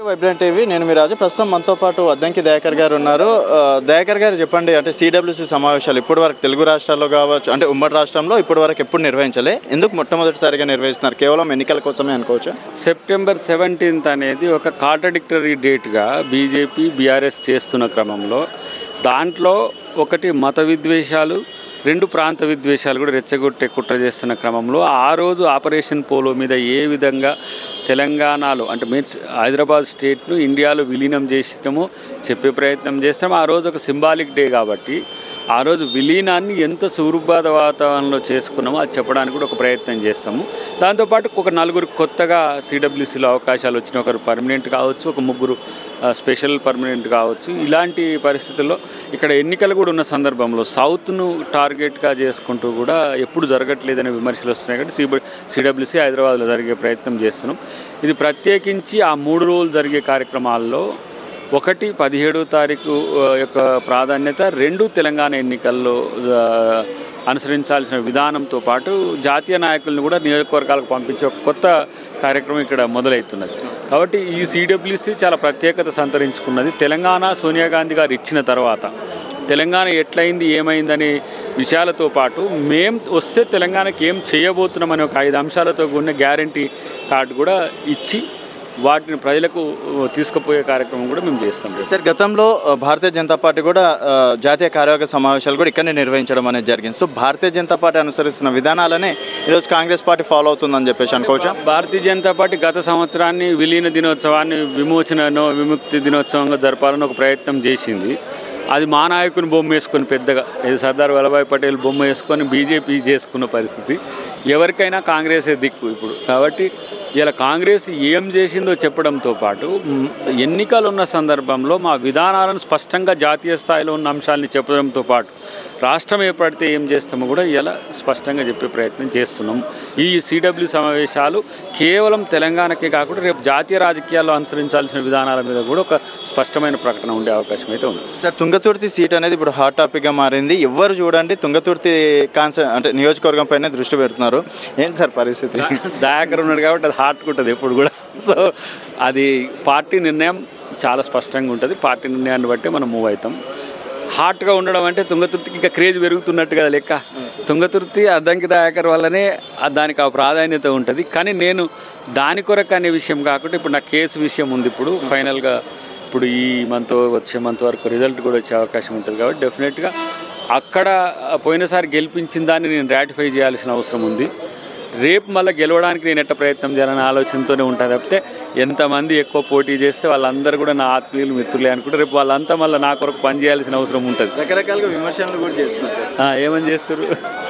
vibrant TV నేను మీ రాజు ప్రస్తుతం మనతో పాటు అద్దంకి దయాకర్ గారు ఉన్నారు ఆ, దయాకర్ గారు చెప్పండి అంటే సిడబ్ల్యూసి సమావేశాలు ఇప్పటి వరకు తెలుగు రాష్ట్రాల్లో కావచ్చు అంటే ఉమ్మడి రాష్ట్రంలో ఇప్పటి వరకు ఎప్పుడు నిర్వహించలే ఎందుకు మొట్టమొదటిసారిగా నిర్వహిస్తున్నారు కేవలం ఎన్నికల కోసమే అనుకోవచ్చు సెప్టెంబర్ సెవెంటీన్త్ అనేది ఒక కాంట్రడిక్టరీ డేట్గా బీజేపీ బీఆర్ఎస్ చేస్తున్న క్రమంలో దాంట్లో ఒకటి మత విద్వేషాలు రెండు ప్రాంత విద్వేషాలు కూడా రెచ్చగొట్టే కుట్ర చేస్తున్న క్రమంలో ఆ రోజు ఆపరేషన్ పోలో మీద ఏ విధంగా తెలంగాణలో అంటే మీన్స్ హైదరాబాద్ స్టేట్ను ఇండియాలో విలీనం చేసినామో చెప్పే ప్రయత్నం చేస్తాం ఆ రోజు ఒక సింబాలిక్ డే కాబట్టి ఆ రోజు విలీనాన్ని ఎంత సుహృద్బాధ వాతావరణంలో చేసుకున్నామో అది చెప్పడానికి కూడా ఒక ప్రయత్నం చేస్తాము దాంతోపాటు ఒక నలుగురు కొత్తగా సిడబ్ల్యూసీలో అవకాశాలు వచ్చిన ఒకరు పర్మనెంట్ కావచ్చు ఒక ముగ్గురు ఆ, స్పెషల్ పర్మనెంట్ కావచ్చు ఇలాంటి పరిస్థితుల్లో ఇక్కడ ఎన్నికలు కూడా ఉన్న సందర్భంలో సౌత్ను టార్గెట్గా చేసుకుంటూ కూడా ఎప్పుడు జరగట్లేదనే విమర్శలు వస్తున్నాయి కాబట్టి సిబి సిడబ్ల్యూసీ హైదరాబాద్లో జరిగే ప్రయత్నం చేస్తున్నాం ఇది ప్రత్యేకించి ఆ మూడు రోజులు జరిగే కార్యక్రమాల్లో ఒకటి పదిహేడో తారీఖు ఆ, యొక్క ప్రాధాన్యత రెండు తెలంగాణ ఎన్నికల్లో ఆ, అనుసరించాల్సిన విధానంతో పాటు జాతీయ నాయకులను కూడా నియోజకవర్గాలకు పంపించే ఒక కొత్త కార్యక్రమం ఇక్కడ మొదలవుతున్నది కాబట్టి ఈ సిడబ్ల్యూసి చాలా ప్రత్యేకత సంతరించుకున్నది తెలంగాణ సోనియా గాంధీ గారు ఇచ్చిన తర్వాత తెలంగాణ ఎట్లయింది ఏమైందనే విషయాలతో పాటు మేం వస్తే తెలంగాణకి ఏం చేయబోతున్నాం అనే ఒక ఐదు అంశాలతో కూడిన గ్యారంటీ కార్డు కూడా ఇచ్చి వాటిని ప్రజలకు తీసుకుపోయే కార్యక్రమం కూడా మేము చేస్తాం సార్ గతంలో ఆ, భారతీయ జనతా పార్టీ కూడా ఆ, జాతీయ కార్యవర్గ సమావేశాలు కూడా ఇక్కడనే నిర్వహించడం అనేది జరిగింది సో భారతీయ జనతా పార్టీ అనుసరిస్తున్న విధానాలనే ఈరోజు కాంగ్రెస్ పార్టీ ఫాలో అవుతుందని చెప్పేసి అనుకోవచ్చా భారతీయ జనతా పార్టీ గత సంవత్సరాన్ని విలీన దినోత్సవాన్ని విమోచననో విముక్తి దినోత్సవంగా జరపాలని ఒక ప్రయత్నం చేసింది అది మా నాయకుని బొమ్మ వేసుకొని పెద్దగా ఇది సర్దార్ వల్లభాయ్ పటేల్ బొమ్మ వేసుకొని బీజేపీ చేసుకున్న పరిస్థితి ఎవరికైనా కాంగ్రెసే దిక్కు ఇప్పుడు కాబట్టి ఇలా కాంగ్రెస్ ఏం చేసిందో చెప్పడంతో పాటు మ్, ఎన్నికలు ఉన్న సందర్భంలో మా విధానాలను స్పష్టంగా జాతీయ స్థాయిలో ఉన్న అంశాలని చెప్పడంతో పాటు రాష్ట్రం ఏర్పడితే ఏం చేస్తామో కూడా ఇలా స్పష్టంగా చెప్పే ప్రయత్నం చేస్తున్నాం ఈ సిడబ్ల్యూ సమావేశాలు కేవలం తెలంగాణకే కాకుండా రేపు జాతీయ రాజకీయాల్లో అనుసరించాల్సిన విధానాల మీద కూడా ఒక స్పష్టమైన ప్రకటన ఉండే అవకాశం అయితే ఉంది సార్ తుంగతుర్తి సీట్ అనేది ఇప్పుడు హాట్ టాపిక్గా మారింది ఎవరు చూడండి తుంగతుర్తి కాన్సె అంటే నియోజకవర్గం పైన దృష్టి పెడుతున్నారు ఏంటి సార్ పరిస్థితి దయాకర్ ఉన్నాడు కాబట్టి అది హార్ట్ ఉంటుంది ఎప్పుడు కూడా సో అది పార్టీ నిర్ణయం చాలా స్పష్టంగా ఉంటుంది పార్టీ నిర్ణయాన్ని బట్టి మనం మూవ్ అవుతాం హార్ట్గా ఉండడం అంటే తుంగతుర్తికి ఇంకా క్రేజ్ పెరుగుతున్నట్టు కదా లెక్క తుంగతుర్తి అద్దంకి దయాకర్ వల్లనే ఆ దానికి ఆ ప్రాధాన్యత ఉంటుంది కానీ నేను దాని కొరకు అనే విషయం కాకుండా ఇప్పుడు నా కేసు విషయం ఉంది ఇప్పుడు ఫైనల్గా ఇప్పుడు ఈ మంత్ వచ్చే మంత్ వరకు రిజల్ట్ కూడా వచ్చే అవకాశం ఉంటుంది కాబట్టి డెఫినెట్గా అక్కడ పోయినసారి గెలిపించిన దాన్ని నేను రాటిఫై చేయాల్సిన అవసరం ఉంది రేపు మళ్ళీ గెలవడానికి నేను ఎట్ట ప్రయత్నం చేయాలనే ఆలోచనతోనే ఉంటాను తప్పితే ఎంతమంది ఎక్కువ పోటీ చేస్తే వాళ్ళందరూ కూడా నా ఆత్మీయులు మిత్రులే అనుకుంటే రేపు వాళ్ళంతా మళ్ళీ నా కొరకు పని చేయాల్సిన అవసరం ఉంటుంది రకరకాలుగా విమర్శలు కూడా చేస్తున్నారు ఆ, ఏమని చేస్తారు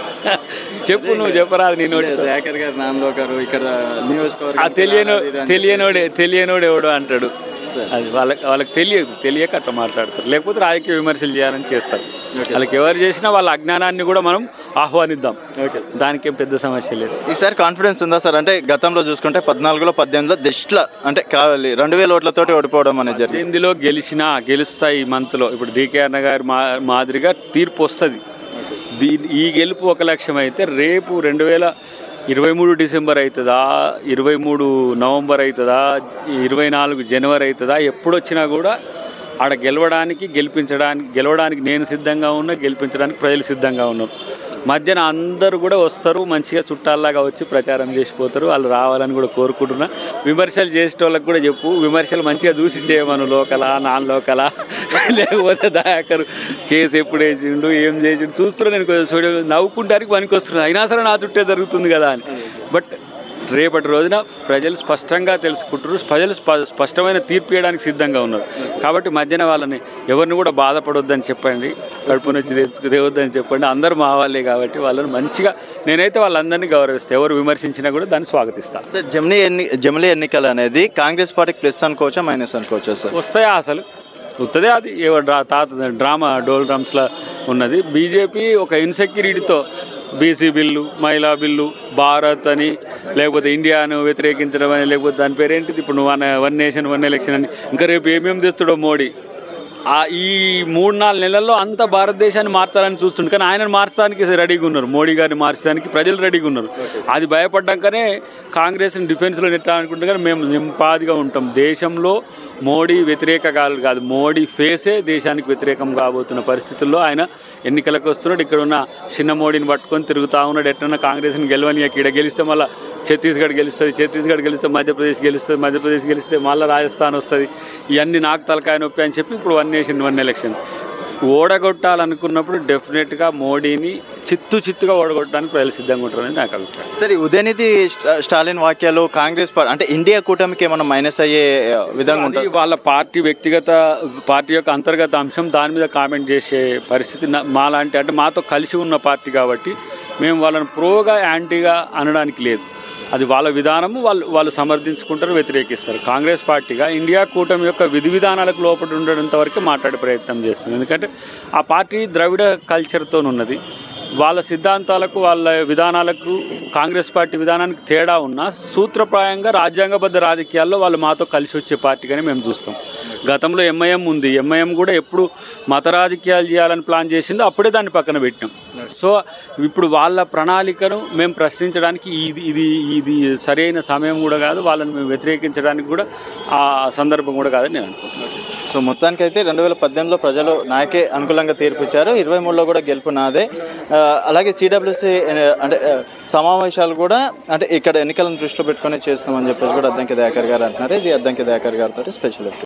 చెప్పు నువ్వు చెప్పరాదు నీ నోటితో దయాకర్ గారు నాన్నలో గారు ఇక్కడ నియోజకవర్గం ఆ తెలియనో తెలియనోడే తెలియనోడు ఎవడు అంటాడు అది వాళ్ళకి వాళ్ళకి తెలియదు తెలియక అట్లా మాట్లాడతారు లేకపోతే రాజకీయ విమర్శలు చేయాలని చేస్తారు వాళ్ళకి ఎవరు చేసినా వాళ్ళ అజ్ఞానాన్ని కూడా మనం ఆహ్వానిద్దాం ఓకే దానికి ఏం పెద్ద సమస్య లేదు ఈసారి కాన్ఫిడెన్స్ ఉందా సార్ అంటే గతంలో చూసుకుంటే పద్నాలుగులో పద్దెనిమిదిలో దిష్ట్ల అంటే కావాలి రెండు వేల ఓట్లతోటి ఓడిపోవడం అనేది జరిగింది పద్దెనిమిదిలో గెలిచినా గెలుస్తాయి ఈ మంత్లో ఇప్పుడు డీకే అన్న గారి మా మాదిరిగా తీర్పు వస్తుంది దీని ఈ గెలుపు ఒక లక్ష్యం అయితే రేపు రెండు వేల ఇరవై మూడు డిసెంబర్ అవుతుందా ఇరవై మూడు నవంబర్ అవుతుందా ఇరవై నాలుగు జనవరి అవుతుందా ఎప్పుడు వచ్చినా కూడా ఆడ గెలవడానికి గెలిపించడానికి గెలవడానికి నేను సిద్ధంగా ఉన్నా గెలిపించడానికి ప్రజలు సిద్ధంగా ఉన్నారు మధ్యన అందరూ కూడా వస్తారు మంచిగా చుట్టాల్లాగా వచ్చి ప్రచారం చేసిపోతారు వాళ్ళు రావాలని కూడా కోరుకుంటున్నా విమర్శలు చేసే వాళ్ళకి కూడా చెప్పు విమర్శలు మంచిగా చూసి చేయమను లోకలా నాన్ లోకలా లేకపోతే దయాకర్ కేసు ఎప్పుడు వేసిండు ఏం చేసిండు చూస్తున్నా నేను కొంచెం చూడ- నవ్వుకుంటానికి పనికి వస్తున్నా అయినా సరే నా చుట్టే జరుగుతుంది కదా అని బట్ రేపటి రోజున ప్రజలు స్పష్టంగా తెలుసుకుంటారు ప్రజలు స్ప- స్పష్టమైన తీర్పు ఇవ్వడానికి సిద్ధంగా ఉన్నారు కాబట్టి మధ్యన వాళ్ళని ఎవరిని కూడా బాధపడొద్దని చెప్పండి కడుపు నుంచి తేవద్దని చెప్పండి అందరూ మా వాళ్ళే కాబట్టి వాళ్ళని మంచిగా నేనైతే వాళ్ళందరినీ గౌరవిస్తాను ఎవరు విమర్శించినా కూడా దాన్ని స్వాగతిస్తాను సార్ జమినీ ఎన్ని జమిలీ ఎన్నికలు అనేది కాంగ్రెస్ పార్టీకి ప్లస్ అనుకోవచ్చా మైనస్ అనుకోవచ్చా సార్ వస్తాయా అసలు వస్తుందే అది ఏవో డ్రా తాత డ్రామా డోల్ డ్రమ్స్లో ఉన్నది బీజేపీ ఒక ఇన్సెక్యూరిటీతో బీసీ బిల్లు మహిళా బిల్లు భారత్ అని లేకపోతే ఇండియాను వ్యతిరేకించడం అని లేకపోతే దాని పేరేంటిది ఇప్పుడు నువ్వు one one nation one election అని ఇంకా రేపు ఏమేమి తెస్తాడో మోడీ ఆ ఈ మూడు నాలుగు నెలల్లో అంత భారతదేశాన్ని మార్చాలని చూస్తుండే కానీ ఆయనను మార్చడానికి రెడీగా ఉన్నారు మోడీ గారిని మార్చడానికి ప్రజలు రెడీగా ఉన్నారు అది భయపడ్డాకనే కాంగ్రెస్ని డిఫెన్స్లో నెట్టాలనుకుంటే కానీ మేము నింపాదిగా ఉంటాం దేశంలో మోడీ వ్యతిరేక కాదు కాదు మోడీ ఫేసే దేశానికి వ్యతిరేకం కాబోతున్న పరిస్థితుల్లో ఆయన ఎన్నికలకు వస్తున్నాడు ఇక్కడ ఉన్న చిన్న మోడీని పట్టుకొని తిరుగుతా ఉన్నాడు ఎట్లన్నా కాంగ్రెస్ని గెలవని ఇక్కడ గెలిస్తే మళ్ళీ ఛత్తీస్గఢ్ గెలుస్తుంది ఛత్తీస్గఢ్ గెలిస్తే మధ్యప్రదేశ్ గెలుస్తుంది మధ్యప్రదేశ్ గెలిస్తే మళ్ళీ రాజస్థాన్ వస్తుంది ఇవన్నీ నాకు తలకాయ నొప్పి అని చెప్పి ఇప్పుడు వన్ నేషన్ వన్ ఎలక్షన్ ఓడగొట్టాలనుకున్నప్పుడు డెఫినెట్గా మోడీని చిత్తు చిత్తుగా ఓడగొట్టడానికి ప్రజలు సిద్ధంగా ఉంటారని నాకు అభిప్రాయం సరే ఉదయనిధి స్టా- స్టాలిన్ వాక్యాలు కాంగ్రెస్ పార్టీ అంటే ఇండియా కూటమికి ఏమైనా మైనస్ అయ్యే విధంగా ఉంటుంది అది వాళ్ళ పార్టీ వ్యక్తిగత పార్టీ యొక్క అంతర్గత అంశం దాని మీద కామెంట్ చేసే పరిస్థితి నా- మాలాంటి అంటే మాతో కలిసి ఉన్న పార్టీ కాబట్టి మేము వాళ్ళని ప్రోగా యాంటీగా అనడానికి లేదు అది వాళ్ళ విధానము వాళ్ళు వాళ్ళు సమర్థించుకుంటారు వ్యతిరేకిస్తారు కాంగ్రెస్ పార్టీగా ఇండియా కూటమి యొక్క విధి విధానాలకు లోపల ఉండడంత వరకు మాట్లాడే ప్రయత్నం చేస్తుంది ఎందుకంటే ఆ పార్టీ ద్రవిడ కల్చర్తో ఉన్నది వాళ్ళ సిద్ధాంతాలకు వాళ్ళ విధానాలకు కాంగ్రెస్ పార్టీ విధానానికి తేడా ఉన్నా సూత్రప్రాయంగా రాజ్యాంగబద్ధ రాజకీయాల్లో వాళ్ళు మాతో కలిసి వచ్చే పార్టీగానే మేము చూస్తాం గతంలో ఎంఐఎం ఉంది ఎంఐఎం కూడా ఎప్పుడు మత రాజకీయాలు చేయాలని ప్లాన్ చేసిందో అప్పుడే దాన్ని పక్కన పెట్టినాం సో ఇప్పుడు వాళ్ళ ప్రణాళికను మేము ప్రశ్నించడానికి ఇది ఇది ఇది సరైన సమయం కూడా కాదు వాళ్ళని మేము వ్యతిరేకించడానికి కూడా ఆ సందర్భం కూడా కాదని నేను అనుకుంటున్నాను సో మొత్తానికైతే రెండు వేల పద్దెనిమిదిలో ప్రజలు నాకే అనుకూలంగా తీర్పు ఇచ్చారు ఇరవై మూడులో కూడా గెలుపు నాదే ఆ, అలాగే సిడబ్ల్యూసి అంటే ఆ, సమావేశాలు కూడా అంటే ఇక్కడ ఎన్నికలను దృష్టిలో పెట్టుకొని చేస్తున్నామని చెప్పేసి కూడా అద్దంకి దయాకర్ గారు అంటున్నారు ఇది అద్దంకి దయాకర్ గారితో స్పెషల్